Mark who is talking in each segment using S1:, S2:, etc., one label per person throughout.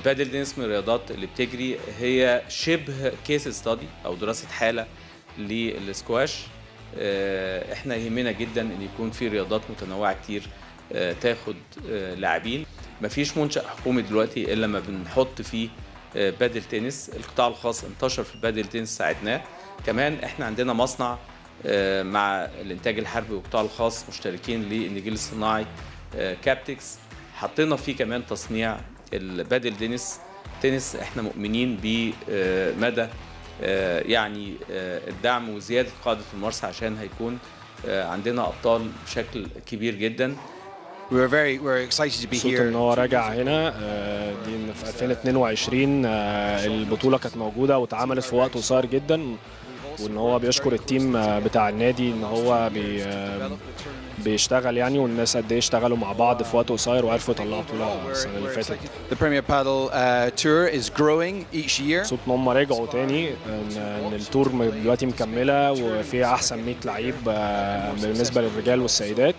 S1: البادل تنس من الرياضات اللي بتجري هي شبه كيس ستادي او دراسه حاله للسكواش آه، احنا يهمنا جدا ان يكون في رياضات متنوعه كتير آه، تاخد آه، لاعبين مفيش منشأ حكومي دلوقتي الا لما بنحط فيه آه، بادل تنس القطاع الخاص انتشر في البادل تنس ساعدناه كمان احنا عندنا مصنع آه، مع الانتاج الحربي والقطاع الخاص مشتركين للنجيل الصناعي آه، كابتكس حطينا فيه كمان تصنيع البادل تنس تنس احنا مؤمنين بمدى آه، يعني آه، الدعم وزياده قاعده الممارسه عشان هيكون آه، عندنا ابطال بشكل كبير جدا
S2: We were very we're excited to be
S3: مبسوط
S2: here.
S3: ان هو راجع هنا آه، دي إن في 2022 آه، البطوله كانت موجوده واتعملت في وقت قصير جدا وان هو بيشكر التيم آه، بتاع النادي ان هو بي آه، بيشتغل يعني والناس قد ايه اشتغلوا مع بعض في وقت قصير وعرفوا يطلعوا بطوله السنه اللي فاتت
S2: The Premier Paddle uh, Tour is growing each year.
S3: مبسوط ان هم رجعوا تاني ان ان التور م- دلوقتي مكمله وفيها احسن 100 لعيب آه، بالنسبه للرجال والسيدات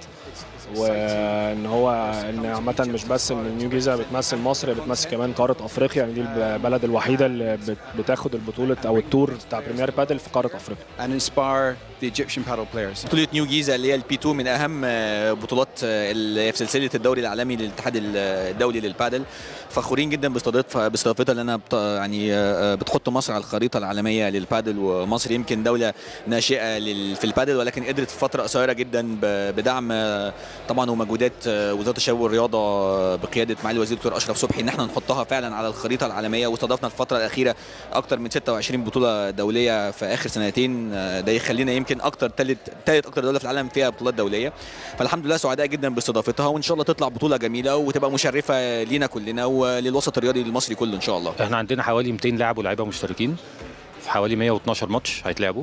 S3: وان هو ان عامه مش بس ان نيو جيزه بتمثل مصر هي بتمثل كمان قاره افريقيا يعني دي البلد الوحيده اللي بت- بتاخد البطوله او التور بتاع بريمير بادل في قاره افريقيا
S2: and inspire the Egyptian paddle players.
S4: بطولة نيو جيزة اللي هي البي 2 من أهم آه، بطولات آه، اللي في سلسلة الدوري العالمي للاتحاد ال- الدولي للبادل فخورين جدا باستضاف باستضافتها لأنها بت- يعني آه، بتحط مصر على الخريطة العالمية للبادل ومصر يمكن دولة ناشئة لل- في البادل ولكن قدرت في فترة قصيرة جدا ب- بدعم آه، طبعا ومجهودات آه، وزارة الشباب والرياضة بقيادة معالي الوزير الدكتور أشرف صبحي إن احنا نحطها فعلا على الخريطة العالمية واستضفنا الفترة الأخيرة أكتر من 26 بطولة دولية في آخر سنتين آه، ده يخلينا يمكن أكتر ثالث ثالث أكتر دولة في العالم فيها بطولات دولية فالحمد لله سعداء جدا باستضافتها وإن شاء الله تطلع بطولة جميلة وتبقى مشرفة لينا كلنا وللوسط الرياضي المصري كله إن شاء الله
S5: احنا عندنا حوالي 200 لاعب ولاعيبه مشتركين في حوالي 112 ماتش هيتلعبوا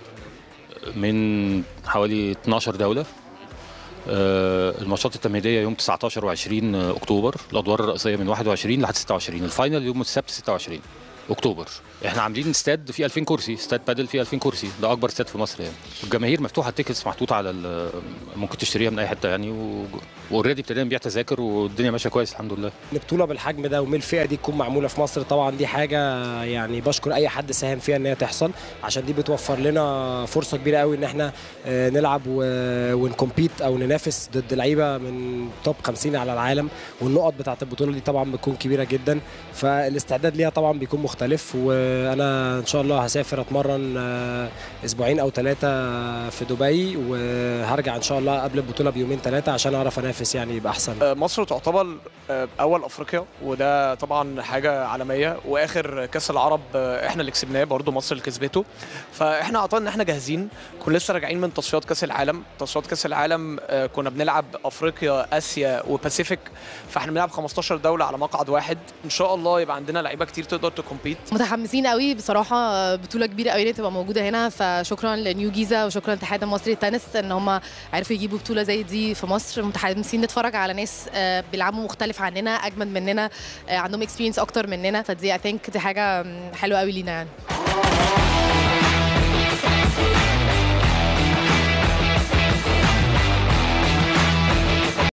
S5: من حوالي 12 دوله آه، الماتشات التمهيديه يوم 19 و20 اكتوبر الادوار الرئيسيه من 21 لحد 26 الفاينل يوم السبت 26 اكتوبر احنا عاملين استاد فيه 2000 كرسي استاد بادل فيه 2000 كرسي ده اكبر استاد في مصر يعني الجماهير مفتوحه التيكتس محطوطه على ال- ممكن تشتريها من اي حته يعني واوريدي ابتدينا نبيع تذاكر والدنيا ماشيه كويس الحمد لله
S6: ان بطوله بالحجم ده ومن الفئه دي تكون معموله في مصر طبعا دي حاجه يعني بشكر اي حد ساهم فيها ان هي تحصل عشان دي بتوفر لنا فرصه كبيره قوي ان احنا آه، نلعب و- ونكمبيت او ننافس ضد لعيبه من توب 50 على العالم والنقط بتاعت البطوله دي طبعا بتكون كبيره جدا فالاستعداد ليها طبعا بيكون مختلف وانا ان شاء الله هسافر اتمرن آه، اسبوعين او ثلاثه في دبي وهرجع ان شاء الله قبل البطوله بيومين ثلاثه عشان اعرف انافس يعني يبقى احسن
S7: مصر تعتبر اول افريقيا وده طبعا حاجه عالميه واخر كاس العرب احنا اللي كسبناه برضو مصر اللي كسبته فاحنا اعتقد ان احنا جاهزين كنا لسه راجعين من تصفيات كاس العالم تصفيات كاس العالم آه، كنا بنلعب افريقيا اسيا وباسيفيك فاحنا بنلعب 15 دوله على مقعد واحد ان شاء الله يبقى عندنا لعيبه كتير تقدر تكمبيت
S8: متحمسين قوي بصراحه بطوله كبيره قوي ان تبقى موجوده هنا فشكرا لنيو جيزه وشكرا للاتحاد المصري للتنس ان هم عرفوا يجيبوا بطوله زي دي في مصر متحمسين نتفرج على ناس آه، بيلعبوا مختلف عننا اجمد مننا آه، عندهم اكسبيرينس اكتر مننا فدي اي ثينك دي حاجه مم، حلوه قوي لينا يعني